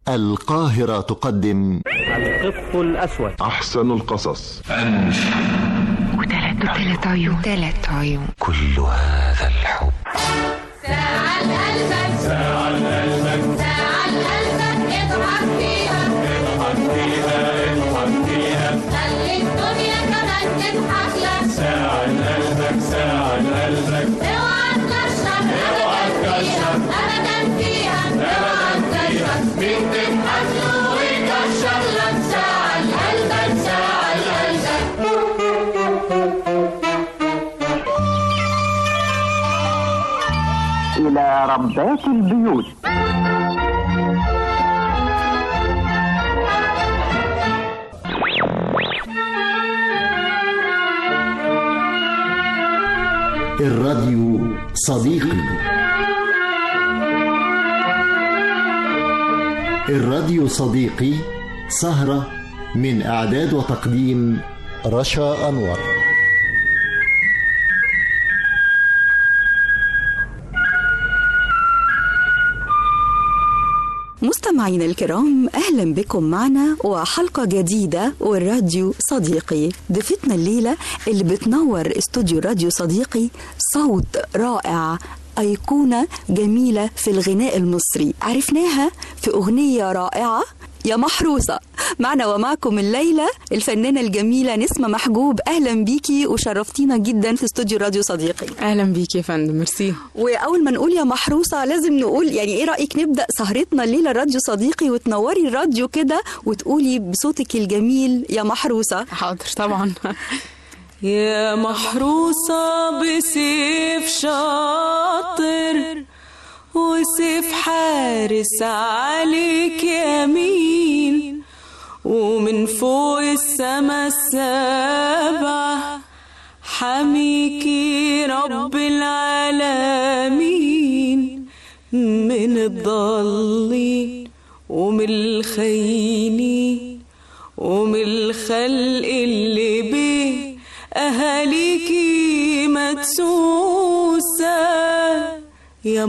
القاهرة تقدم القط الأسود أحسن القصص وثلاث وثلاث عيون ثلاث عيون كل هذا الحب ساعة قلبك ساعة قلبك ساعة قلبك اضحك فيها اضحك فيها اضحك فيها خلي الدنيا كمان تضحك لك ساعة قلبك ساعة قلبك اوعى تكشف ابدا فيها ابدا فيها اوعى تكشف مين تضحك له ويكشف لك ساعة قلبك ساعة قلبك إلى ربات البيوت الراديو صديقي الراديو صديقي سهرة من إعداد وتقديم رشا أنور مستمعينا الكرام اهلا بكم معنا وحلقه جديده والراديو صديقي ضيفتنا الليله اللي بتنور استوديو راديو صديقي صوت رائع أيقونة جميلة في الغناء المصري عرفناها في أغنية رائعة يا محروسة معنا ومعكم الليلة الفنانة الجميلة نسمة محجوب أهلا بيكي وشرفتينا جدا في استوديو راديو صديقي اهلا بيكي يا فندم ميرسي واول ما نقول يا محروسه لازم نقول يعني ايه رايك نبدا سهرتنا الليله راديو صديقي وتنوري الراديو كده وتقولي بصوتك الجميل يا محروسه حاضر طبعا يا محروسة بسيف شاطر وسيف حارس عليك يمين ومن فوق السما السبعة حميكي رب العالمين من الضالين ومن الخاينين ومن الخلق اللي بيه أهاليكي مدسوسة يا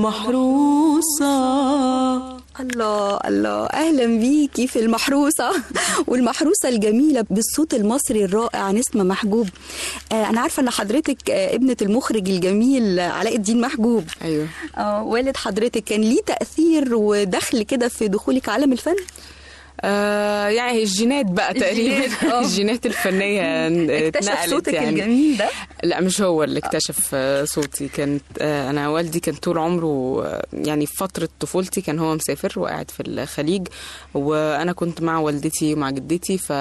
محروسة الله الله اهلا بيكي في المحروسه والمحروسه الجميله بالصوت المصري الرائع نسمه محجوب آه انا عارفه ان حضرتك آه ابنه المخرج الجميل علاء الدين محجوب أيوه آه والد حضرتك كان ليه تاثير ودخل كده في دخولك عالم الفن آه يعني الجينات بقى تقريبا الجينات، آه. الجينات الفنية اكتشف اتنقلت صوتك يعني. الجميل ده لا مش هو اللي اكتشف آه، صوتي كانت آه، انا والدي كان طول عمره آه، يعني في فتره طفولتي كان هو مسافر وقاعد في الخليج وانا كنت مع والدتي ومع جدتي ف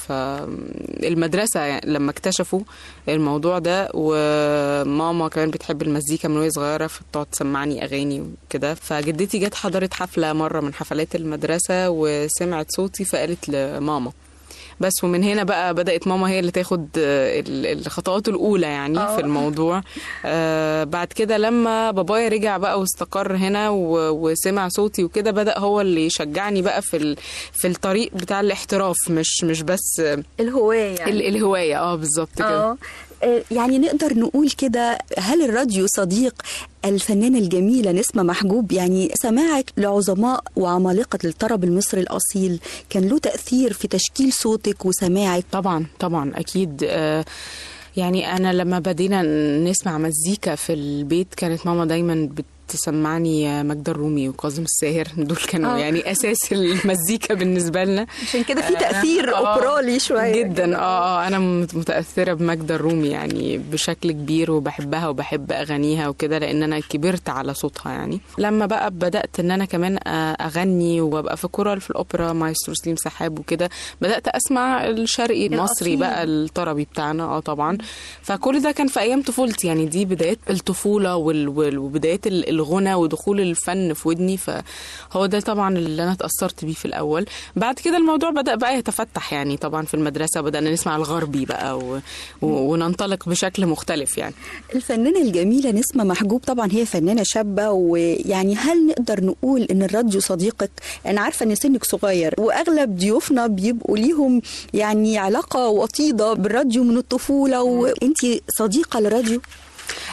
فالمدرسه يعني لما اكتشفوا الموضوع ده وماما كمان بتحب المزيكا من وهي صغيره فبتقعد تسمعني اغاني وكده فجدتي جت حضرت حفله مره من حفلات المدرسه وسمعت صوتي فقالت لماما بس ومن هنا بقى بدأت ماما هي اللي تاخد آه، ال- الخطوات الأولى يعني آه. في الموضوع آه بعد كده لما بابايا رجع بقى واستقر هنا و- وسمع صوتي وكده بدأ هو اللي يشجعني بقى في ال- في الطريق بتاع الاحتراف مش مش بس آه، الهوايه يعني. ال- الهواية اه بالظبط كده اه آه، يعني نقدر نقول كده هل الراديو صديق الفنانة الجميلة نسمة محجوب يعني سماعك لعظماء وعمالقة الطرب المصري الأصيل كان له تأثير في تشكيل صوتك وسماعك طبعا طبعا اكيد آه، يعني انا لما بدينا نسمع مزيكا في البيت كانت ماما دايما بتسمعني ماجدة الرومي وكاظم الساهر دول كانوا آه. يعني اساس المزيكا بالنسبه لنا عشان كده في تأثير آه، أوبرالي شوية جدا اه اه انا مت- متاثره بماجدة الرومي يعني بشكل كبير وبحبها وبحب اغانيها وكده لان انا كبرت على صوتها يعني لما بقى بدات ان انا كمان آه، اغني وابقى في كورال في الاوبرا مايسترو سليم سحاب وكده بدات اسمع الشرقي المصري الأصيل. بقى الطربي بتاعنا اه طبعا فكل ده كان في ايام طفولتي يعني دي بدايات الطفوله وال- وال- وبدايات ال- الغنى ودخول الفن في ودني فهو ده طبعا اللي انا اتاثرت بيه في الاول بعد كده الموضوع بدا بقى يتفتح يعني طبعا في المدرسه بدانا نسمع الغربي بقى و... و... وننطلق بشكل مختلف يعني الفنانة الجميلة نسمة محجوب طبعا هي فنانة شابة ويعني هل نقدر نقول ان الراديو صديقك انا عارفة ان سنك صغير واغلب ضيوفنا بيبقوا ليهم يعني علاقة وطيدة بالراديو من الطفولة وانتي صديقة للراديو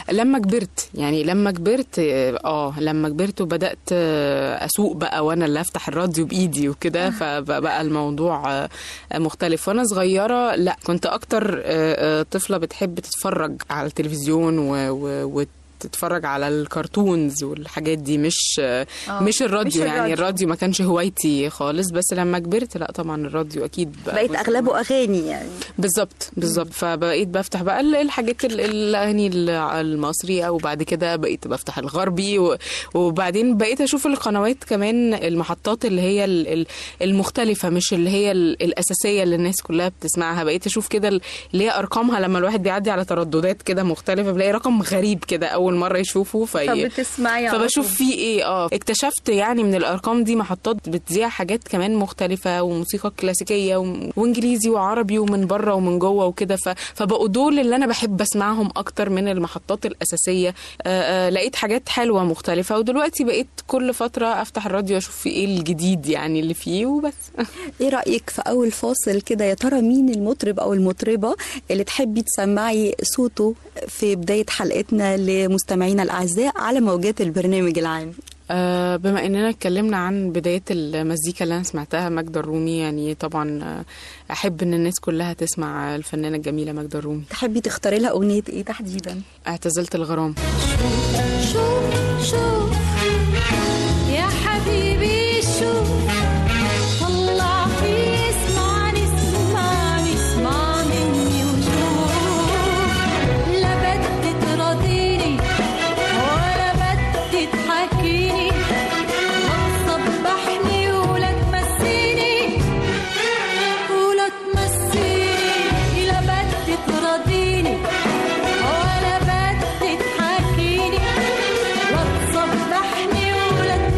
لما كبرت يعني لما كبرت اه لما كبرت وبدات آه، اسوق بقى وانا اللي افتح الراديو بايدي وكده فبقى الموضوع آه، مختلف وانا صغيره لا كنت اكتر آه، آه، طفله بتحب تتفرج على التلفزيون و, و... تتفرج على الكرتونز والحاجات دي مش مش الراديو مش يعني الراديو. الراديو ما كانش هوايتي خالص بس لما كبرت لا طبعا الراديو اكيد بقى بقيت جزء اغلبه اغاني يعني بالظبط بالظبط فبقيت بفتح بقى ال- الحاجات ال- الاغاني ال- المصري وبعد كده بقيت بفتح الغربي و- وبعدين بقيت اشوف القنوات كمان المحطات اللي هي ال- ال- المختلفه مش اللي هي ال- الاساسيه اللي الناس كلها بتسمعها بقيت اشوف كده ال- اللي هي ارقامها لما الواحد بيعدي على ترددات كده مختلفه بلاقي رقم غريب كده اول مره يشوفه في فبتسمعي على فبشوف طول. فيه ايه اه اكتشفت يعني من الارقام دي محطات بتذيع حاجات كمان مختلفه وموسيقى كلاسيكيه و... وانجليزي وعربي ومن بره ومن جوه وكده ف... فبقوا دول اللي انا بحب اسمعهم اكتر من المحطات الاساسيه آه آه لقيت حاجات حلوه مختلفه ودلوقتي بقيت كل فتره افتح الراديو اشوف في ايه الجديد يعني اللي فيه وبس ايه رايك في اول فاصل كده يا ترى مين المطرب او المطربه اللي تحبي تسمعي صوته في بدايه حلقتنا لمستمعينا الاعزاء على موجات البرنامج العام آه، بما اننا اتكلمنا عن بدايه المزيكا اللي انا سمعتها ماجدة الرومي يعني طبعا آه، احب ان الناس كلها تسمع الفنانه الجميله ماجدة الرومي تحبي تختاري لها اغنيه ايه تحديدا اعتزلت الغرام شوف شوف يا حبيبي شوف طلع في اسمعني اسمعني اسمع مني وشوف لا بدي تراضيني ولا بدي تحكيني لا تصبحني ولا تمسيني ولا تمسيني لا بدي تراضيني ولا بدي تحكيني لا تصبحني ولا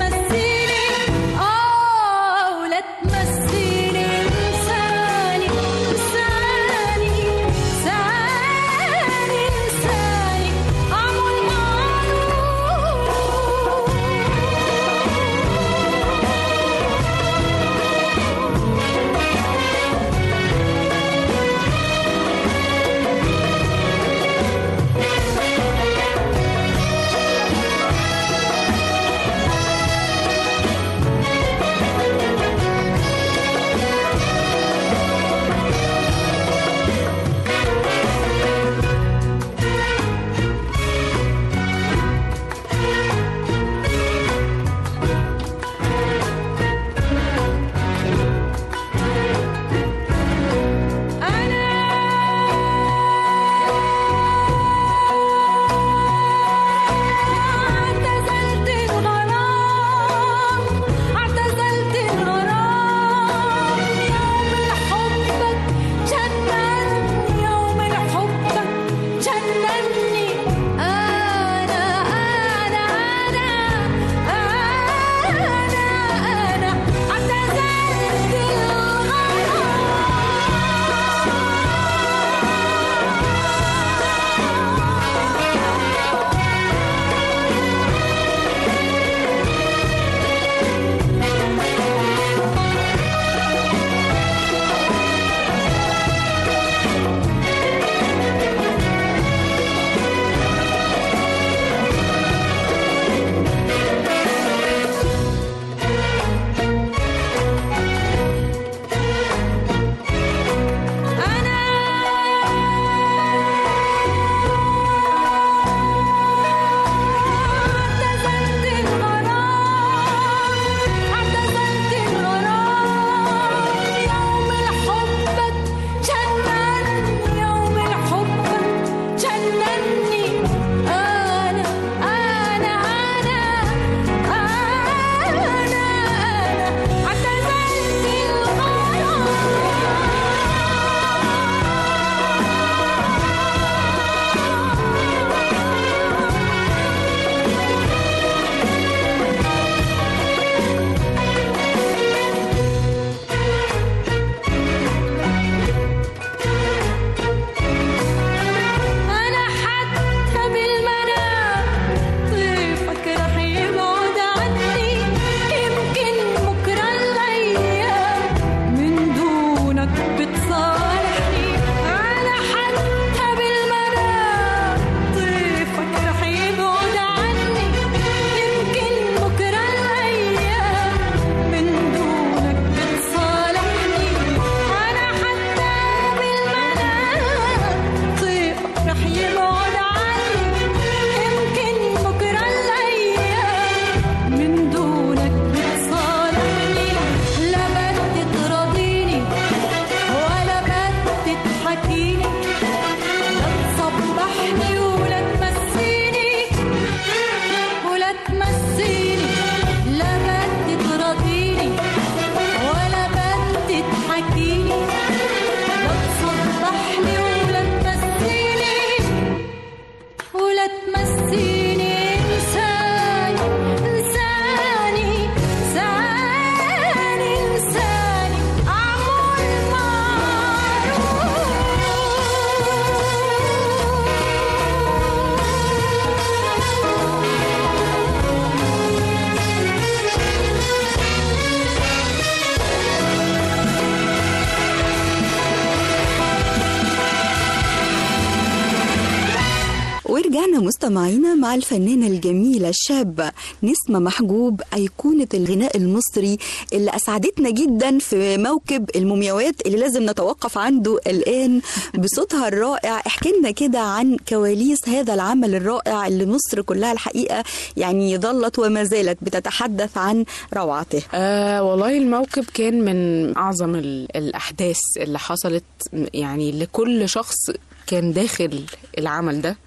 لازلنا مستمعين مع الفنانة الجميلة الشابة نسمة محجوب أيقونة الغناء المصري اللي أسعدتنا جدا في موكب المومياوات اللي لازم نتوقف عنده الآن بصوتها الرائع احكي لنا كده عن كواليس هذا العمل الرائع اللي مصر كلها الحقيقة يعني ظلت وما زالت بتتحدث عن روعته آه والله الموكب كان من أعظم ال- الأحداث اللي حصلت يعني لكل شخص كان داخل العمل ده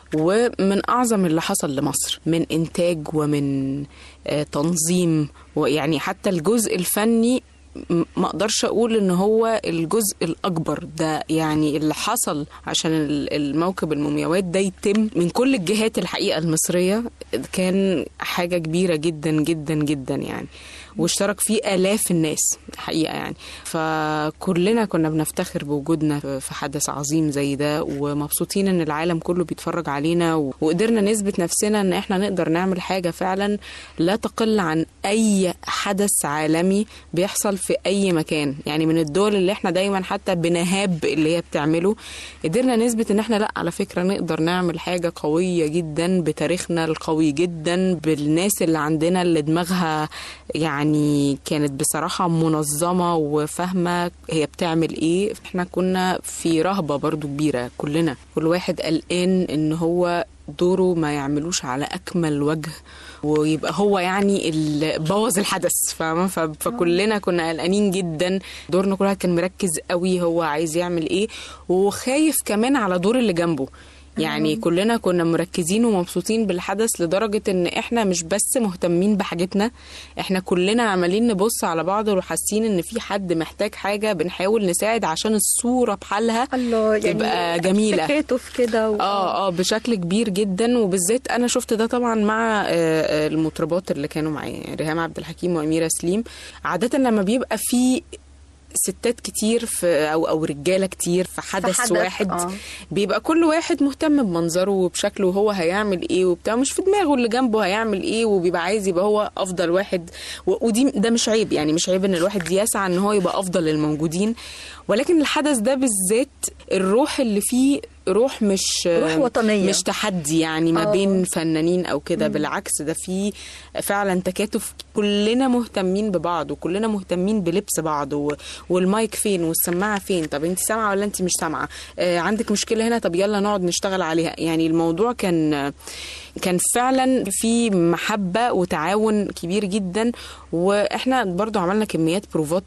ومن أعظم اللي حصل لمصر من إنتاج ومن آه تنظيم ويعني حتى الجزء الفني م- ما اقدرش اقول ان هو الجزء الاكبر ده يعني اللي حصل عشان ال- الموكب المومياوات ده يتم من كل الجهات الحقيقه المصريه كان حاجه كبيره جدا جدا جدا يعني واشترك فيه آلاف الناس حقيقة يعني فكلنا كنا بنفتخر بوجودنا في في حدث عظيم زي ده ومبسوطين ان العالم كله بيتفرج علينا و- وقدرنا نثبت نفسنا ان احنا نقدر نعمل حاجة فعلا لا تقل عن اي حدث عالمي بيحصل في اي مكان يعني من الدول اللي احنا دايما حتى بنهاب اللي هي بتعمله قدرنا نثبت ان احنا لا على فكرة نقدر نعمل حاجة قوية جدا بتاريخنا القوي جدا بالناس اللي عندنا اللي دماغها يعني كانت بصراحة منظمة وفاهمة هي بتعمل ايه احنا كنا في رهبة برضو كبيرة كلنا كل واحد قلقان ان هو دوره ما يعملوش على اكمل وجه ويبقى هو يعني اللي بوظ الحدث فاهمه ف- فكلنا كنا قلقانين جدا دورنا كل واحد كان مركز قوي هو عايز يعمل ايه وخايف كمان على دور اللي جنبه يعني كلنا كنا مركزين ومبسوطين بالحدث لدرجة ان احنا مش بس مهتمين بحاجتنا احنا كلنا عمالين نبص على بعض وحاسين ان في حد محتاج حاجة بنحاول نساعد عشان الصورة بحالها الله تبقى جميلة فكرته في كده و... اه اه بشكل كبير جدا وبالذات انا شفت ده طبعا مع آه، آه، المطربات اللي كانوا معايا يعني ريهام عبد الحكيم واميره سليم عاده لما بيبقى في ستات كتير في او او رجاله كتير في حدث, حدث، واحد آه. بيبقى كل واحد مهتم بمنظره وبشكله وهو هيعمل ايه وبتاع مش في دماغه اللي جنبه هيعمل ايه وبيبقى عايز يبقى هو افضل واحد و- ودي ده مش عيب يعني مش عيب ان الواحد يسعى ان هو يبقى افضل للموجودين ولكن الحدث ده بالذات الروح اللي فيه روح مش روح وطنية. مش تحدي يعني ما آه. بين فنانين او كده بالعكس ده في فعلا تكاتف كلنا مهتمين ببعض وكلنا مهتمين بلبس بعض و... والمايك فين والسماعه فين طب انت سامعه ولا انت مش سامعه آه عندك مشكله هنا طب يلا نقعد نشتغل عليها يعني الموضوع كان كان فعلا في محبه وتعاون كبير جدا واحنا برضو عملنا كميات بروفات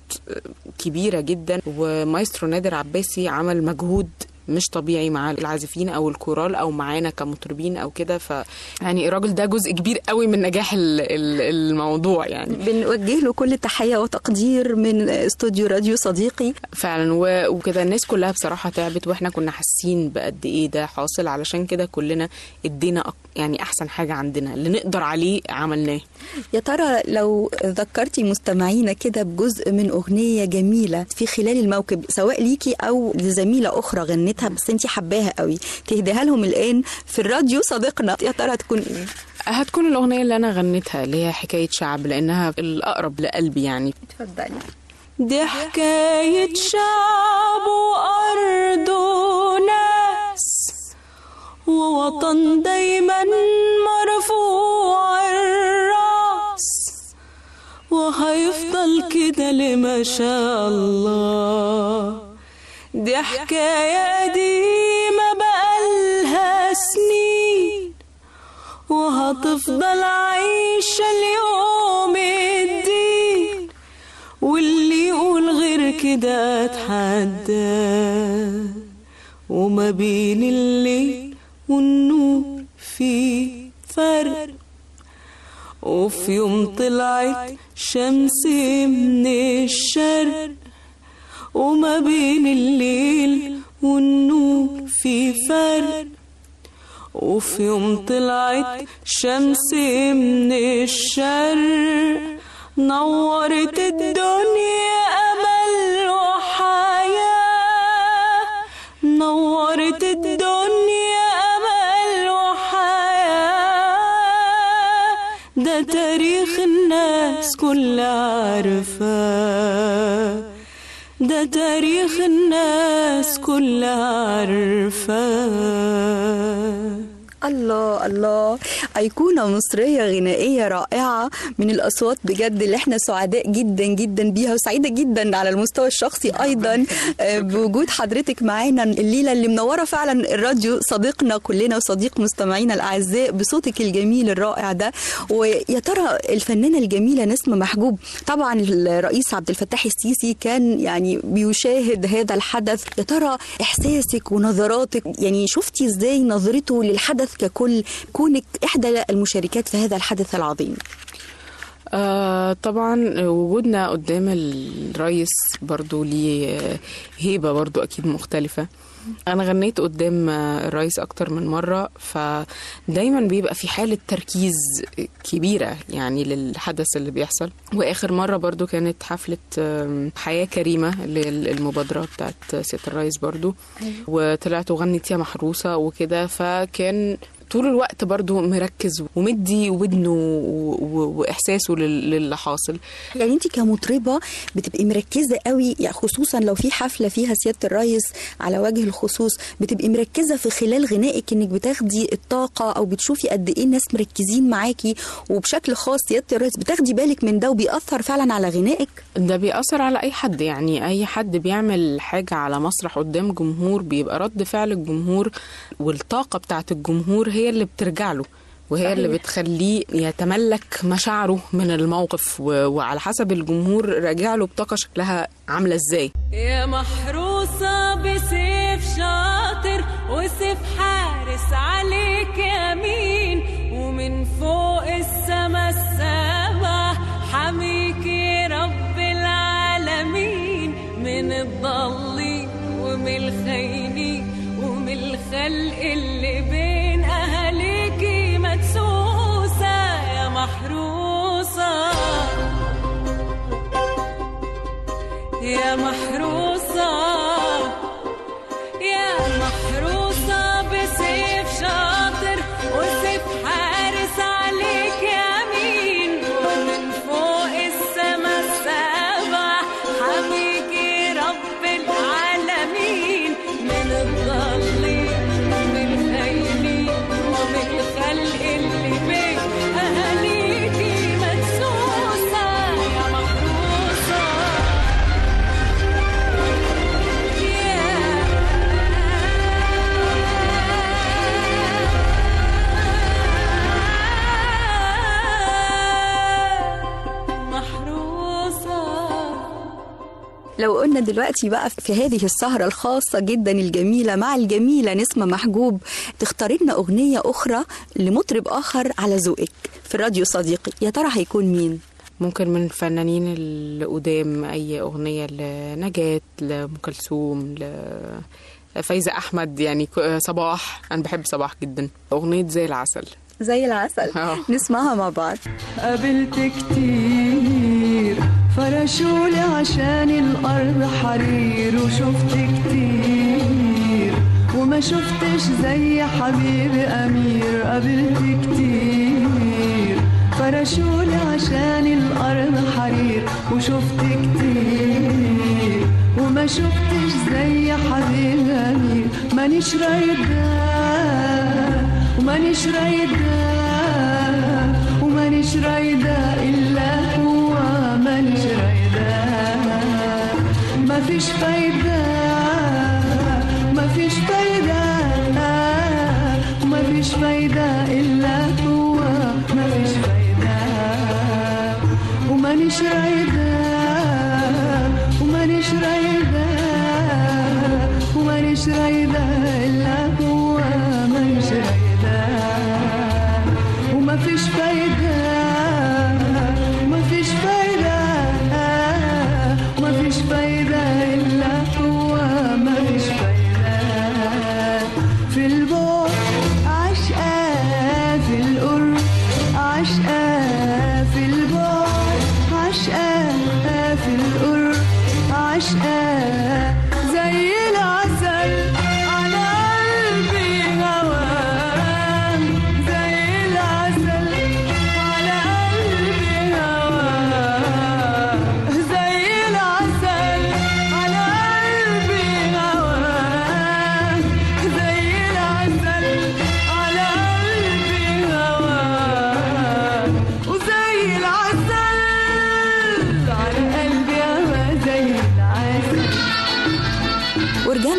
كبيره جدا ومايسترو نادر عباسي عمل مجهود مش طبيعي مع العازفين او الكورال او معانا كمطربين او كده ف يعني الراجل ده جزء كبير قوي من نجاح ال- ال- الموضوع يعني بنوجه له كل تحية وتقدير من استوديو راديو صديقي فعلا و- وكده الناس كلها بصراحه تعبت واحنا كنا حاسين بقد ايه ده حاصل علشان كده كلنا ادينا أك- يعني احسن حاجه عندنا اللي نقدر عليه عملناه يا ترى لو ذكرتي مستمعينا كده بجزء من أغنية جميلة في خلال الموكب سواء ليكي أو لزميلة أخرى غنتها بس انتي حباها قوي تهديها لهم الآن في الراديو صديقنا يا ترى تكون إيه؟ هتكون الاغنيه اللي انا غنيتها اللي هي حكايه شعب لانها الاقرب لقلبي يعني اتفضلي دي حكاية شعب وأرض وناس ووطن دايما مرفوع الراس وهيفضل كده لما شاء الله دي حكاية قديمة بقالها سنين وهتفضل عايشة اليوم الدين واللي يقول غير كده اتحدى وما بين الليل والنور في فرق وفي يوم طلعت شمس من الشرق وما بين الليل والنور في فرق وفي يوم طلعت شمس من الشرق نورت الدنيا أمل وحياة نورت الدنيا أمل وحياة ده تاريخ الناس كلها عارفاه ده تاريخ الناس كلها عارفاه الله الله أيقونة مصرية غنائية رائعة من الأصوات بجد اللي احنا سعداء جدا جدا بيها وسعيدة جدا على المستوى الشخصي أيضا آه، بوجود حضرتك معانا الليلة اللي منورة فعلا الراديو صديقنا كلنا وصديق مستمعينا الأعزاء بصوتك الجميل الرائع ده ويا ترى الفنانة الجميلة نسمة محجوب طبعا الرئيس عبد الفتاح السيسي كان يعني بيشاهد هذا الحدث يا ترى إحساسك ونظراتك يعني شفتي إزاي نظرته للحدث ككل كونك إحدى المشاركات في هذا الحدث العظيم آه طبعا وجودنا قدام الرئيس برضو ليه هيبة برضو أكيد مختلفة أنا غنيت قدام الرئيس أكتر من مرة فدايما بيبقى في حالة تركيز كبيرة يعني للحدث اللي بيحصل وآخر مرة برضو كانت حفلة آم، حياة كريمة للمبادرة بتاعت سيادة الرئيس برضو وطلعت وغنت يا محروسة وكده فكان طول الوقت برضو مركز ومدي ودنه و- و- واحساسه لل- للي حاصل يعني انت كمطربه بتبقي مركزه قوي يعني خصوصا لو في حفله فيها سياده الرئيس على وجه الخصوص بتبقي مركزه في خلال غنائك انك بتاخدي الطاقه او بتشوفي قد ايه الناس مركزين معاكي وبشكل خاص سياده الرئيس بتاخدي بالك من ده وبيأثر فعلا على غنائك ده بيأثر على أي حد يعني أي حد بيعمل حاجة على مسرح قدام جمهور بيبقى رد فعل الجمهور والطاقة بتاعت الجمهور هي اللي بترجع له وهي صحيح. اللي بتخليه يتملك مشاعره من الموقف و... وعلى حسب الجمهور راجع له بطاقة شكلها عاملة ازاي يا محروسة بسيف شاطر وسيف حارس عليك يمين ومن فوق السما السبع حميكي رب العالمين من الضالين ومن الخاينين ومن الخلق اللي بين أهاليكي مدسوسة يا محروسة يا محروسة يا محروسة بسيف شاطر وسيف حارس عليك يمين ومن فوق السما السبع حميكي رب العالمين من الضالين ومن الخاينين ومن الخلق اللي بين أهاليكي مدسوسة يا محروسة محروسة لو قلنا دلوقتي بقى في هذه السهرة الخاصة جدا الجميلة مع الجميلة نسمة محجوب تختاري لنا أغنية أخرى لمطرب آخر على ذوقك في الراديو صديقي يا ترى هيكون مين؟ ممكن من الفنانين القدام أي أغنية لنجاة لأم كلثوم لفايزة أحمد يعني ك- صباح أنا بحب صباح جدا أغنية زي العسل زي العسل آه. نسمعها مع بعض قابلت كتير فرشولي عشان الأرض حرير وشفت كتير وما شفتش زي حبيبي أمير قابلت كتير فرشولي عشان الأرض حرير وشفت كتير وما شفتش زي حبيبي أمير مانيش رايدة ومانيش رايدة ومانيش رايدة إلا هو مانيش رايدة مفيش فايدة مفيش فايدة مفيش فايدة إلا هو مفيش فايدة ومانيش رايدة ومانيش رايدة ومانيش رايدة إلا هو مانيش رايدة ومفيش فايدة مفيش فايدة مفيش فايدة إلا هو مفيش فايدة في البعد عشقة في القرب عشقة في البعد عشقة في القرب عشقة زي العسل على قلبي هواه زي العسل على قلبي هواه زي العسل على قلبي هواه زي العسل على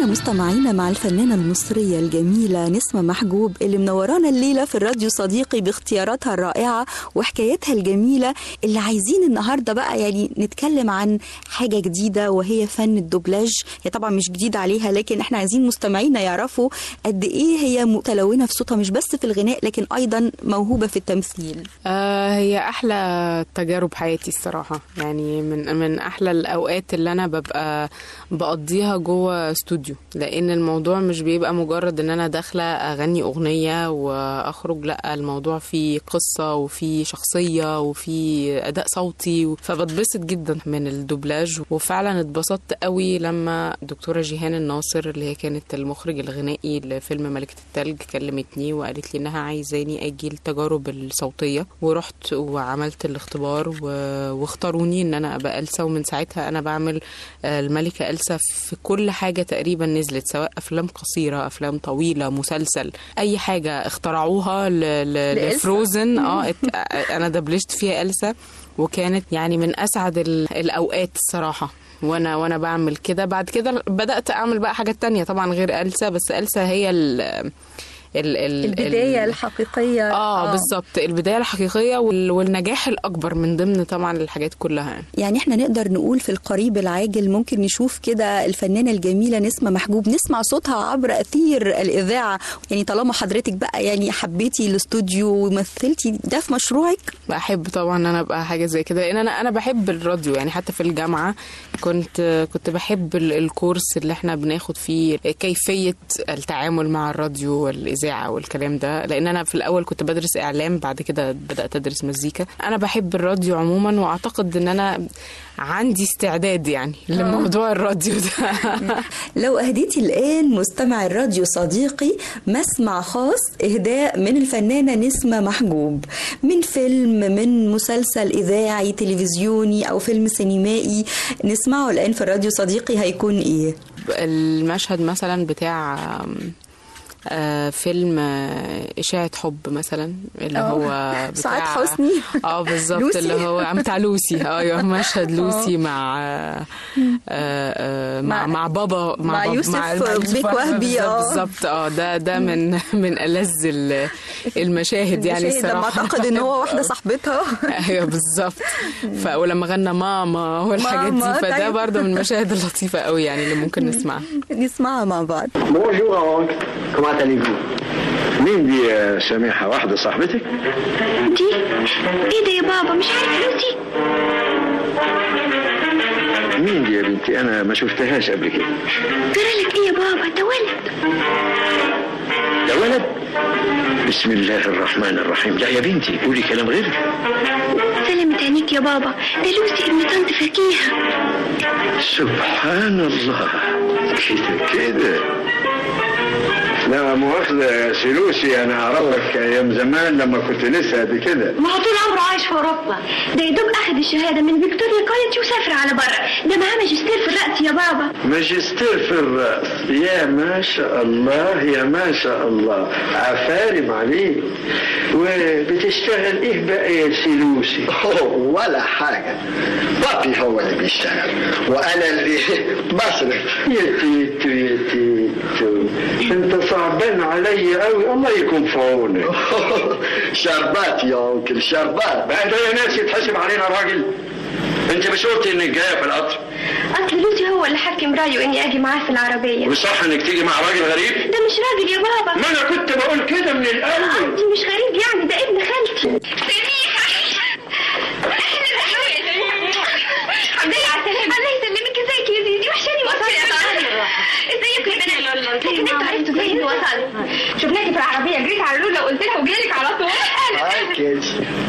ورجعنا مستمعينا مع الفنانة المصرية الجميلة نسمة محجوب اللي منورانا الليلة في الراديو صديقي باختياراتها الرائعة وحكاياتها الجميلة اللي عايزين النهاردة بقى يعني نتكلم عن حاجة جديدة وهي فن الدوبلاج هي طبعا مش جديدة عليها لكن احنا عايزين مستمعينا يعرفوا قد ايه هي متلونة في صوتها مش بس في الغناء لكن ايضا موهوبة في التمثيل آه هي احلى تجارب حياتي الصراحه يعني من من احلى الاوقات اللي انا ببقى بقضيها جوه استوديو لان الموضوع مش بيبقى مجرد ان انا داخله اغني اغنيه واخرج لا الموضوع فيه قصه وفيه شخصيه وفيه اداء صوتي فبتبسط جدا من الدوبلاج وفعلا اتبسطت قوي لما الدكتوره جيهان الناصر اللي هي كانت المخرج الغنائي لفيلم ملكه التلج كلمتني وقالت لي انها عايزاني اجي التجارب الصوتيه ورحت وعملت الاختبار و... واختاروني ان انا ابقى السا ومن ساعتها انا بعمل آه، الملكه السا في كل حاجه تقريبا نزلت سواء افلام قصيره افلام طويله مسلسل اي حاجه اخترعوها ل... ل... لإلسا. لفروزن اه ات... انا دبلجت فيها السا وكانت يعني من اسعد ال... الاوقات الصراحه وانا وانا بعمل كده بعد كده بدات اعمل بقى حاجات تانية طبعا غير السا بس السا هي ال... ال... ال... البداية ال... الحقيقية اه بالظبط البدايه الحقيقيه وال... والنجاح الاكبر من ضمن طبعا الحاجات كلها يعني. يعني احنا نقدر نقول في القريب العاجل ممكن نشوف كده الفنانة الجميلة نسمة محجوب نسمع صوتها عبر أثير الإذاعة يعني طالما حضرتك بقى يعني حبيتي الاستوديو ومثلتي ده في مشروعك بحب طبعا ان انا ابقى حاجه زي كده لان انا انا بحب الراديو يعني حتى في الجامعه كنت كنت بحب ال- الكورس اللي احنا بناخد فيه كيفيه التعامل مع الراديو والاذاعه والكلام ده لان انا في الاول كنت بدرس اعلام بعد كده بدات ادرس مزيكا انا بحب الراديو عموما واعتقد ان انا عندي استعداد يعني لموضوع الراديو ده لو أهديتي الآن مستمع الراديو صديقي مسمع خاص إهداء من الفنانة نسمة محجوب من فيلم من مسلسل إذاعي تلفزيوني أو فيلم سينمائي نسمعه الآن في الراديو صديقي هيكون إيه؟ المشهد مثلا بتاع آم، آه فيلم آه، إشاعة حب مثلا اللي آه. هو بتاع سعاد حسني. اه بالظبط لوسي. اللي هو بتاع لوسي ايوه مشهد لوسي مع آه آه مع, مع- مع بابا مع بابا- يوسف بيك وهبي، بالظبط- آه. بالظبط اه ده ده من من ألذ ال- المشاهد يعني المشاهد لما الصراحه أعتقد إن هو واحدة صاحبتها ايوه بالظبط ف... ولما غنى ماما والحاجات ماما، دي فده طيب. برضه من المشاهد اللطيفه قوي يعني اللي ممكن نسمعها نسمعها مع بعض Bonjour Hank, comment allez-vous مين دي يا سميحة واحدة صاحبتك؟ دي ايه ده يا بابا مش عارف لوسي مين دي يا بنتي؟ أنا ما شفتهاش قبل كده جرى لك ايه يا بابا ده ولد ده ولد؟ بسم الله الرحمن الرحيم لا يا بنتي قولي كلام غير سلمت عينيك يا بابا ده لوسي ابن طنط فكيهة سبحان الله كده كده لا مؤاخذة يا سلوسي أنا أعرفك أيام زمان لما كنت لسه قد كده ما هو طول عمره عايش في اوروبا ده يا دوب اخد الشهاده من فيكتوريا كوليدج وسافر على بره ده معاه ماجستير في الرقص يا بابا ماجستير في الرأس يا ما شاء الله يا ما شاء الله عفارم عليك وبتشتغل ايه بقى يا سلوسي ولا حاجة بابي هو اللي بيشتغل وأنا اللي بصرف يا تيتو يا تيتو انت صعبان عليا قوي الله يكون في عونك شربات يا أنكل شربات بقى ده يا ناس يتحسب علينا راجل انت مش قلت انك جايه في القطر اصل لوسي هو اللي حكم رايه اني اجي معاه في العربيه وصح انك تيجي مع راجل غريب ده مش راجل يا بابا ما انا كنت بقول كده من الاول قصدي مش غريب يعني ده ابن خالتي الحمد لله على السلامة الله يسلمك ازيك يا زيزي وحشاني وصلت يا طارق ازيكم يا بنات لكن انتوا عرفتوا ازاي اني وصلت شفناكي في العربية جريت على لولا وقلت لها وجالك على طول هاي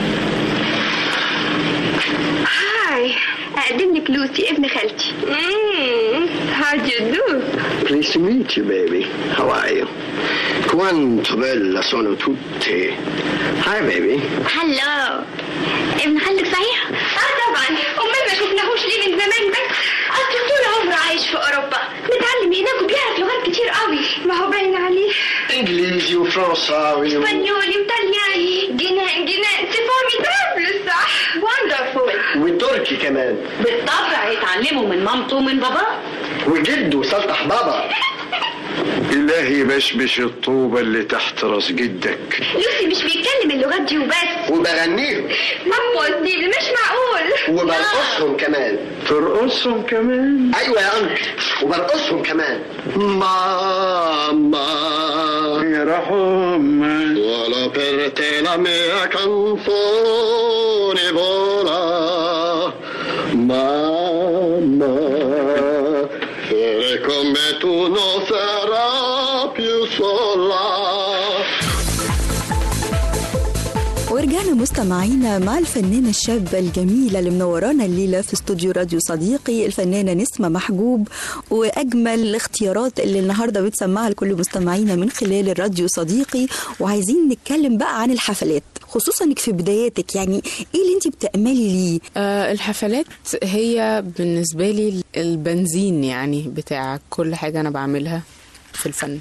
هاي اقدم لك لوسي ابن خالتي هاو دو يو دو Pleased to meet you, baby. How are you? Quanto bella sono tutte. Hi, baby. هلو ابن خالتك صحيح؟ اه طبعا امال ما شفناهوش ليه من زمان بس اصل طول عمره عايش في اوروبا متعلم هناك وبيعرف لغات كتير قوي ما هو باين عليه إنجليزي وفرنساوي و... اسبانيولي وطلياني جنان جنان تفهمي ترافل صح وندرفول وتركي كمان بالطبع يتعلموا من مامته ومن باباه وجده سلطح بابا إلهي بشبش الطوبة اللي تحت راس جدك لوسي مش بيتكلم اللغات دي وبس وبغنيهم ماما دي مش معقول وبرقصهم كمان ترقصهم كمان ايوه يا انكل وبرقصهم كمان ماما يرحم Solo per te la mia canzone vola, mamma, e come tu non sarà più sola. ورجعنا مستمعينا مع الفنانة الشابة الجميلة اللي منورانا الليلة في استوديو راديو صديقي الفنانة نسمة محجوب وأجمل الاختيارات اللي النهاردة بتسمعها لكل مستمعينا من خلال الراديو صديقي وعايزين نتكلم بقى عن الحفلات خصوصا انك في بداياتك يعني ايه اللي انت بتأملي ليه آه، الحفلات هي بالنسبة لي البنزين يعني بتاع كل حاجة أنا بعملها في الفن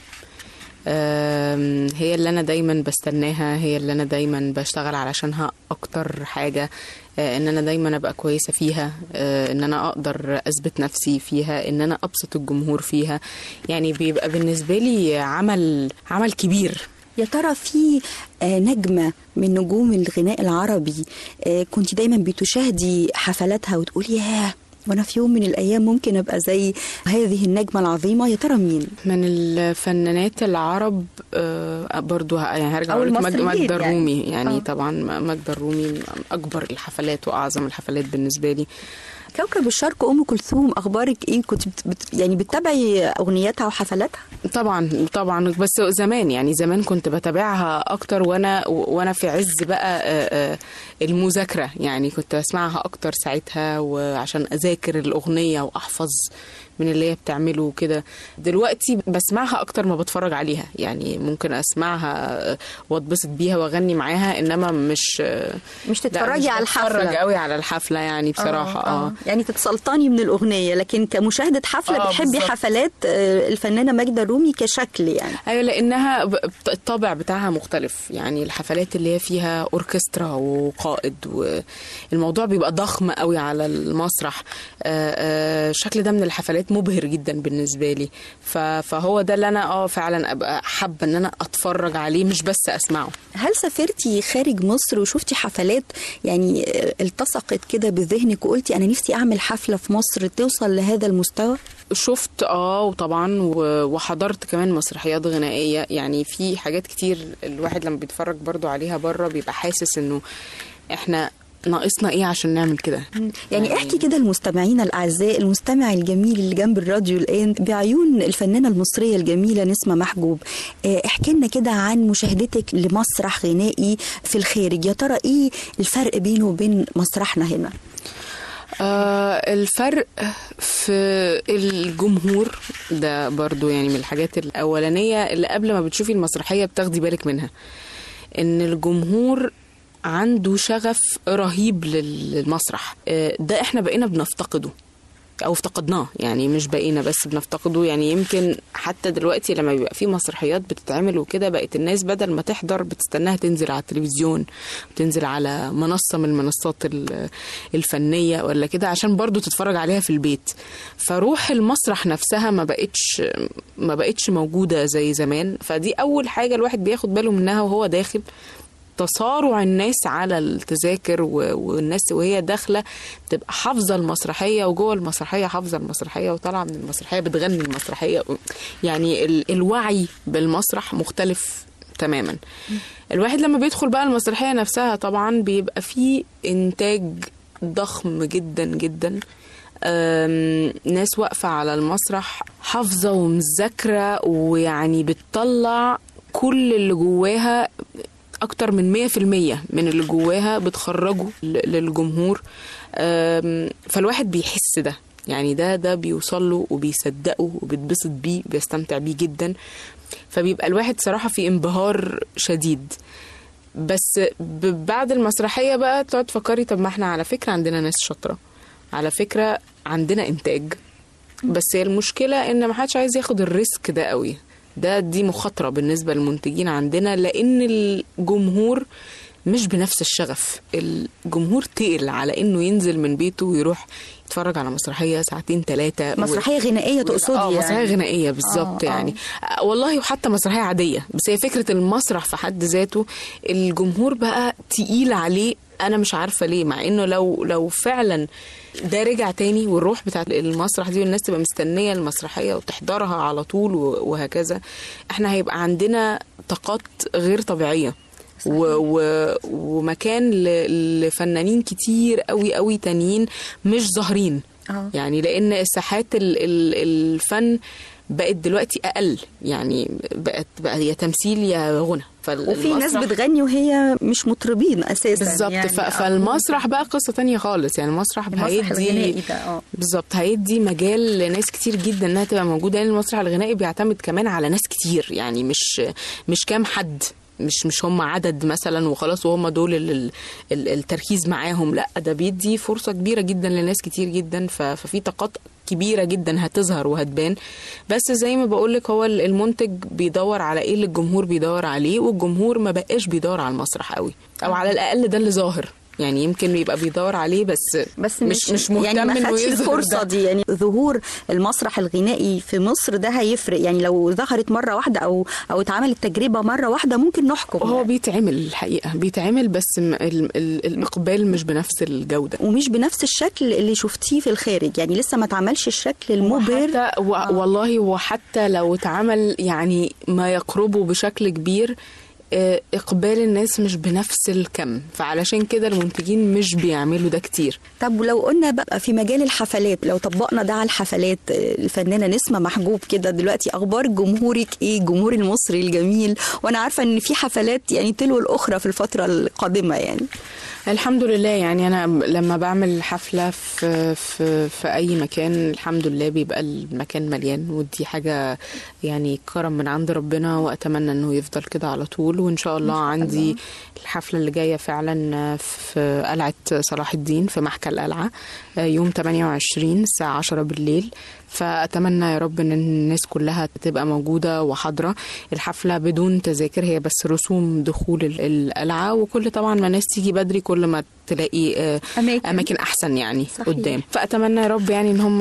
آم، هي اللي أنا دايما بستناها هي اللي أنا دايما بشتغل علشانها أكتر حاجة آه، إن أنا دايما أبقى كويسة فيها آه، إن أنا أقدر أثبت نفسي فيها إن أنا أبسط الجمهور فيها يعني بيبقى بالنسبة لي عمل عمل كبير يا ترى في آه، نجمة من نجوم الغناء العربي آه، كنت دايما بتشاهدي حفلاتها وتقولي ياه وانا في يوم من الايام ممكن ابقى زي هذه النجمة العظيمة يا ترى مين من الفنانات العرب آه، برضو ه- يعني هرجع أو اقول لك مج- المصريين ماجدة يعني. الرومي يعني آه. طبعا م- ماجدة الرومي من اكبر الحفلات واعظم الحفلات بالنسبه لي كوكب الشرق ام كلثوم اخبارك ايه كنت بت... بت... يعني بتتابعي اغنياتها وحفلاتها طبعا طبعا بس زمان يعني زمان كنت بتابعها اكتر وانا وانا في عز بقى آه، آه، المذاكره يعني كنت بسمعها اكتر ساعتها وعشان اذاكر الاغنيه واحفظ من اللي هي بتعمله وكده دلوقتي بسمعها اكتر ما بتفرج عليها يعني ممكن اسمعها آه، واتبسط بيها واغني معاها انما مش آه، مش لا، تتفرجي مش على بتفرج الحفلة قوي على الحفله يعني بصراحه اه, يعني تتسلطني من الاغنيه لكن كمشاهده حفله آه، بتحبي بالظبط. حفلات آه، الفنانه ماجده الرومي كشكل يعني ايوه لانها ب- الطابع بتاعها مختلف يعني الحفلات اللي هي فيها اوركسترا وقائد والموضوع بيبقى ضخم قوي على المسرح آه، آه، الشكل ده من الحفلات مبهر جدا بالنسبه لي ف- فهو ده اللي انا اه فعلا ابقى حابه ان انا اتفرج عليه مش بس اسمعه هل سافرتي خارج مصر وشفتي حفلات يعني آه، التصقت كده بذهنك وقلتي انا نفسي اعمل حفله في مصر توصل لهذا المستوى شفت اه وطبعا و- وحضرت كمان مسرحيات غنائيه يعني في حاجات كتير الواحد لما بيتفرج برضو عليها بره بيبقى حاسس انه احنا ناقصنا ايه عشان نعمل كده يعني احكي كده المستمعين الاعزاء المستمع الجميل اللي جنب الراديو الان بعيون الفنانه المصريه الجميله نسمه محجوب آه، احكي لنا كده عن مشاهدتك لمسرح غنائي في الخارج يا ترى ايه الفرق بينه وبين مسرحنا هنا آه الفرق في الجمهور ده برضو يعني من الحاجات الأولانية اللي قبل ما بتشوفي المسرحية بتاخدي بالك منها إن الجمهور عنده شغف رهيب للمسرح آه، ده احنا بقينا بنفتقده او افتقدناه يعني مش بقينا بس بنفتقده يعني يمكن حتى دلوقتي لما بيبقى في مسرحيات بتتعمل وكده بقت الناس بدل ما تحضر بتستناها تنزل على التلفزيون تنزل على منصة من المنصات ال- الفنية ولا كده عشان برضو تتفرج عليها في البيت فروح المسرح نفسها ما بقتش ما بقتش موجودة زي زمان فدي أول حاجة الواحد بياخد باله منها وهو داخل تصارع الناس على التذاكر و- والناس وهي داخله بتبقى حافظه المسرحيه وجوه المسرحيه حافظه المسرحيه وطالعه من المسرحيه بتغني المسرحيه يعني ال- الوعي بالمسرح مختلف تماما الواحد لما بيدخل بقى المسرحيه نفسها طبعا بيبقى فيه انتاج ضخم جدا جدا أم، ناس واقفة على المسرح حافظة ومذاكرة ويعني بتطلع كل اللي جواها أكتر من مية في المية من اللي جواها بتخرجه ل- للجمهور أم، فالواحد بيحس ده يعني ده ده بيوصل له وبيصدقه وبيتبسط بيه بيستمتع بيه جدا فبيبقى الواحد صراحة في انبهار شديد بس ب- بعد المسرحية بقى تقعد تفكري طب ما احنا على فكرة عندنا ناس شاطرة على فكرة عندنا إنتاج بس هي المشكلة إن ما حدش عايز ياخد الريسك ده قوي ده دي مخاطرة بالنسبة للمنتجين عندنا لأن الجمهور مش بنفس الشغف الجمهور تقل على انه ينزل من بيته ويروح يتفرج على مسرحيه ساعتين ثلاثه مسرحيه غنائيه تقصدي اه يعني مسرحيه غنائيه بالظبط آه، آه. يعني آه، والله وحتى مسرحيه عاديه بس هي فكره المسرح في حد ذاته الجمهور بقى تقيل عليه انا مش عارفه ليه مع انه لو لو فعلا ده رجع تاني والروح بتاعت المسرح دي والناس تبقى مستنيه المسرحيه وتحضرها على طول و- وهكذا احنا هيبقى عندنا طاقات غير طبيعيه و و ومكان ل- لفنانين كتير قوي قوي تانيين مش ظاهرين آه. يعني لان ساحات ال- ال- الفن بقت دلوقتي اقل يعني بقت بقى يا تمثيل يا غنى وفي ناس فالمسرح- بتغني وهي مش مطربين اساسا بالظبط يعني ف- فالمسرح بقى قصه تانية خالص يعني المسرح المسرح هيدي الغنائي ده اه بالظبط هيدي مجال لناس كتير جدا انها تبقى موجوده لان المسرح الغنائي بيعتمد كمان على ناس كتير يعني مش مش كام حد مش مش هم عدد مثلا وخلاص وهم دول ال- ال- ال- التركيز معاهم لا ده بيدي فرصه كبيره جدا لناس كتير جدا ف- ففي طاقات كبيره جدا هتظهر وهتبان بس زي ما بقولك هو ال- المنتج بيدور على ايه اللي الجمهور بيدور عليه والجمهور ما بقاش بيدور على المسرح قوي او على الاقل ده اللي ظاهر يعني يمكن يبقى بيدور عليه بس بس مش مش مهتم يعني ما انه خدش يظهر الفرصه ده. دي يعني ظهور المسرح الغنائي في مصر ده هيفرق يعني لو ظهرت مره واحده او او اتعملت تجربه مره واحده ممكن نحكم هو يعني. بيتعمل الحقيقه بيتعمل بس م- ال ال الاقبال مش بنفس الجوده ومش بنفس الشكل اللي شفتيه في الخارج يعني لسه ما اتعملش الشكل المبهر وحتى و والله وحتى لو اتعمل يعني ما يقربه بشكل كبير آه، اقبال الناس مش بنفس الكم فعلشان كده المنتجين مش بيعملوا ده كتير طب ولو قلنا بقى في مجال الحفلات لو طبقنا ده على الحفلات آه، الفنانه نسمه محجوب كده دلوقتي اخبار جمهورك ايه الجمهور المصري الجميل وانا عارفه ان في حفلات يعني تلو الاخرى في الفتره القادمه يعني الحمد لله يعني انا لما بعمل حفله في في في اي مكان الحمد لله بيبقى المكان مليان ودي حاجه يعني كرم من عند ربنا واتمنى انه يفضل كده على طول وان شاء الله عندي الحفله اللي جايه فعلا في قلعه صلاح الدين في محكى القلعه يوم 28 الساعه 10 بالليل فاتمنى يا رب ان الناس كلها تبقى موجوده وحاضره الحفله بدون تذاكر هي بس رسوم دخول ال- القلعه وكل طبعا ما الناس تيجي بدري كل ما تلاقي آه، أماكن. اماكن احسن يعني صحيح. قدام فاتمنى يا رب يعني ان هم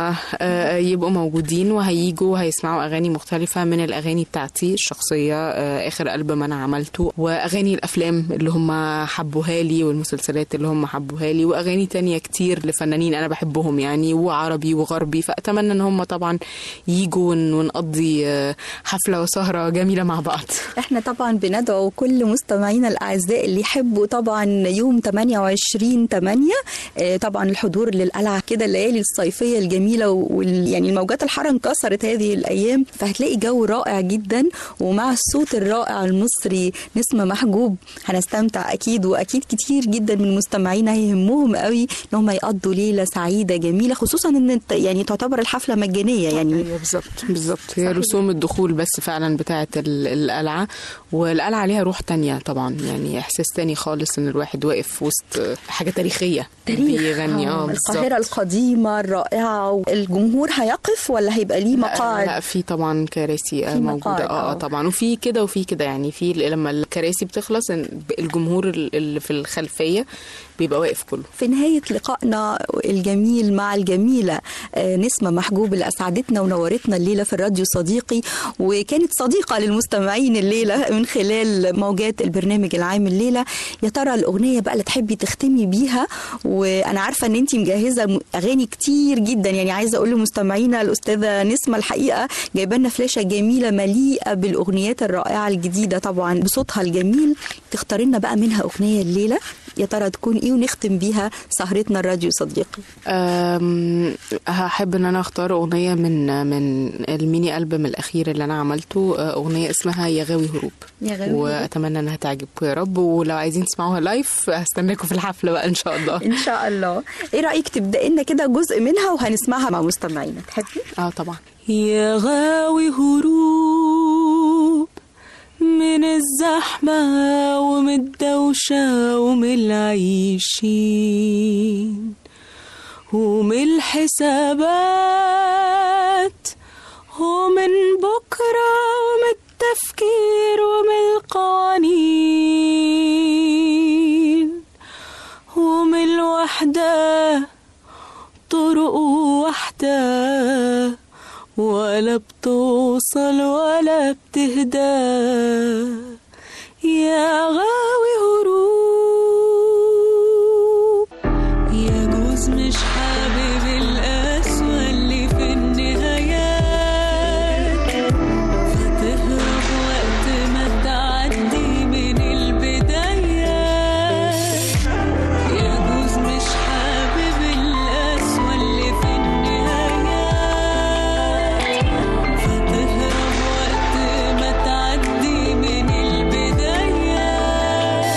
آه، يبقوا موجودين وهيجوا وهيسمعوا اغاني مختلفه من الاغاني بتاعتي الشخصيه آه، اخر البوم انا عملته واغاني الافلام اللي هم حبوها لي والمسلسلات اللي هم حبوها لي واغاني تانية كتير لفنانين انا بحبهم يعني وعربي وغربي فاتمنى ان هم طبعا يجوا ون- ونقضي آه، حفله وسهره جميله مع بعض احنا طبعا بندعو كل مستمعينا الاعزاء اللي يحبوا طبعا يوم 28 8 آه، طبعا الحضور للقلعه كده الليالي الصيفيه الجميله وال يعني الموجات الحاره انكسرت هذه الايام فهتلاقي جو رائع جدا ومع الصوت الرائع المصري نسمه محجوب هنستمتع اكيد واكيد كتير جدا من مستمعينا هيهمهم قوي ان هم يقضوا ليله سعيده جميله خصوصا ان انت- يعني تعتبر الحفله مجانيه يعني ايوه بالظبط بالظبط هي رسوم الدخول بس فعلا بتاعه ال- القلعه والقلعه ليها روح تانية طبعا يعني احساس تاني خالص ان الواحد واقف في وسط حاجه تاريخيه بيغني اه بالظبط. القاهرة القديمة الرائعة الجمهور هيقف ولا هيبقى ليه مقاعد لا في طبعا كراسي آه، في موجوده مقاعد، اه آه. آه، طبعا وفي كده وفي كده يعني في لما الكراسي بتخلص إن الجمهور اللي في الخلفيه بيبقى واقف كله في نهاية لقائنا الجميل مع الجميلة آه، نسمة محجوب اللي أسعدتنا ونورتنا الليلة في الراديو صديقي وكانت صديقة للمستمعين الليلة من خلال موجات البرنامج العام الليلة يا ترى الأغنية بقى اللي تحبي تختمي بيها وأنا عارفة أن أنت مجهزة م- أغاني كتير جدا يعني عايزة أقول لمستمعينا الأستاذة نسمة الحقيقة جايبه لنا فلاشة جميلة مليئة بالأغنيات الرائعة الجديدة طبعا بصوتها الجميل تختاري لنا بقى منها أغنية الليلة يا ترى تكون ايه ونختم بيها سهرتنا الراديو صديقي أم، هحب ان انا اختار اغنيه من من الميني البوم الاخير اللي انا عملته أه، اغنيه اسمها يا غاوي هروب يا غاوي واتمنى انها تعجبكم يا رب ولو عايزين تسمعوها لايف هستناكم في الحفله بقى ان شاء الله ان شاء الله ايه رايك تبدأ لنا كده جزء منها وهنسمعها مع مستمعينا تحبي اه طبعا يا غاوي هروب من الزحمة ومن الدوشة ومن العيشين ومن الحسابات ومن بكرة ومن التفكير ومن القوانين واحدة طرق واحدة ولا بتوصل ولا بتهدى يا غاوي هروب يجوز مش حابب القسوة اللي في النهايات فتهرب وقت ما تعدي من البدايات يجوز مش حابب القسوة اللي في النهايات فتهرب وقت ما تعدي من البدايات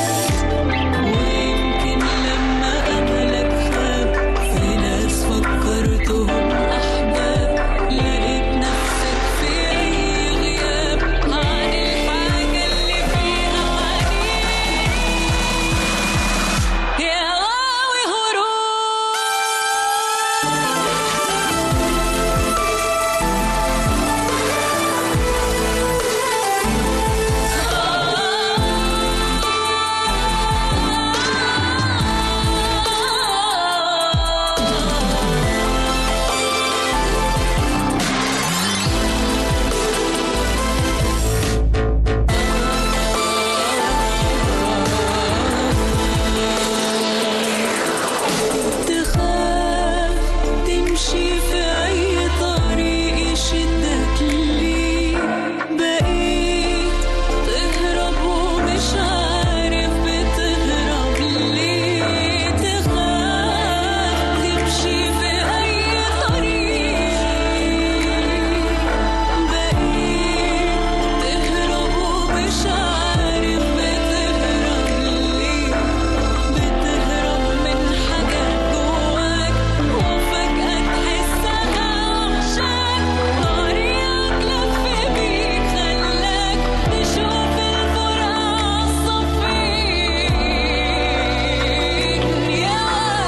ويمكن لما أملك خاب في ناس فكرتهم أحباب لقيت نفسك في أي غياب عن الحاجة اللي فيها عنيد يا غاوي تخاف تمشي في أي طريق يشدك ليه بقيت تهرب ومش عارف بتهرب ليه تخاف تمشي في أي طريق بقيت تهرب ومش عارف بتهرب ليه بتهرب من حاجات جواك وفجأة تحسها وحشاك طريقك لف بيك خلاك تشوف الفرقة الصفين يا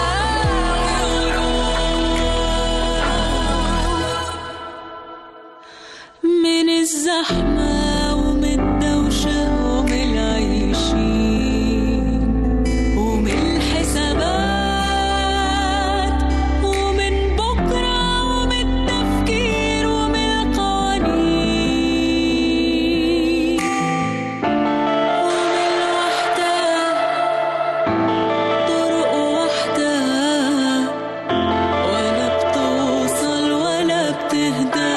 من الزحمة ومن الدوشة ومن العيشين ومن الحسابات ومن بكرة ومن التفكير ومن القوانين ومن الوحدة طرق واحدة ولا بتوصل ولا بتهدى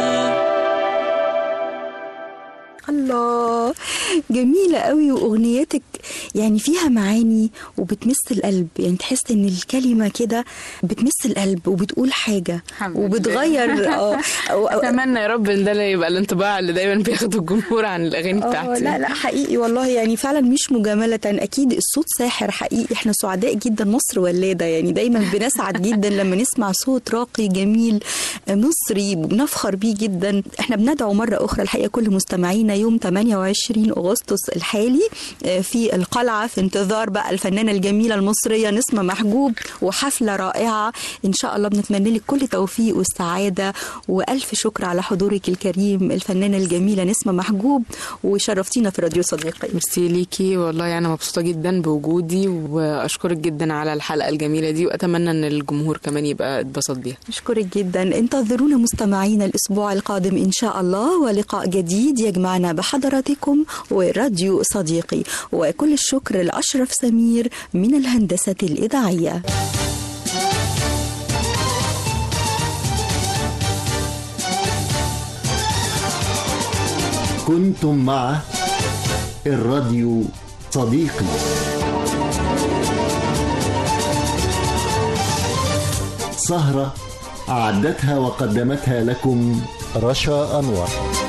الله جميلة قوي وأغنياتك يعني فيها معاني وبتمس القلب يعني تحس ان الكلمة كده بتمس القلب وبتقول حاجة الحمد لله. وبتغير اه أو- أو- اتمنى يا رب ان ده اللي يبقى الانطباع اللي دايما بياخده الجمهور عن الاغاني اه بتاعتي لا لا حقيقي والله يعني فعلا مش مجاملة أكيد الصوت ساحر حقيقي احنا سعداء جدا مصر ولادة يعني دايما بنسعد جدا لما نسمع صوت راقي جميل مصري بنفخر بيه جدا احنا بندعو مرة أخرى الحقيقة كل مستمعينا يوم 28 أغسطس الحالي آه، في القلعة في انتظار بقى الفنانة الجميلة المصرية نسمة محجوب وحفلة رائعة إن شاء الله بنتمنى لك كل توفيق والسعادة وألف شكر على حضورك الكريم الفنانة الجميلة نسمة محجوب وشرفتينا في راديو صديقي ميرسي ليكي والله انا مبسوطه جدا بوجودي واشكرك جدا على الحلقه الجميله دي واتمنى ان الجمهور كمان يبقى اتبسط بيها أشكرك جدا انتظرونا مستمعينا الأسبوع القادم إن شاء الله ولقاء جديد يجمعنا بحضراتكم وراديو صديقي وكل الشكر لأشرف سمير من الهندسة الإذاعية كنتم مع الراديو صديقي سهرة أعدتها وقدمتها لكم رشا أنور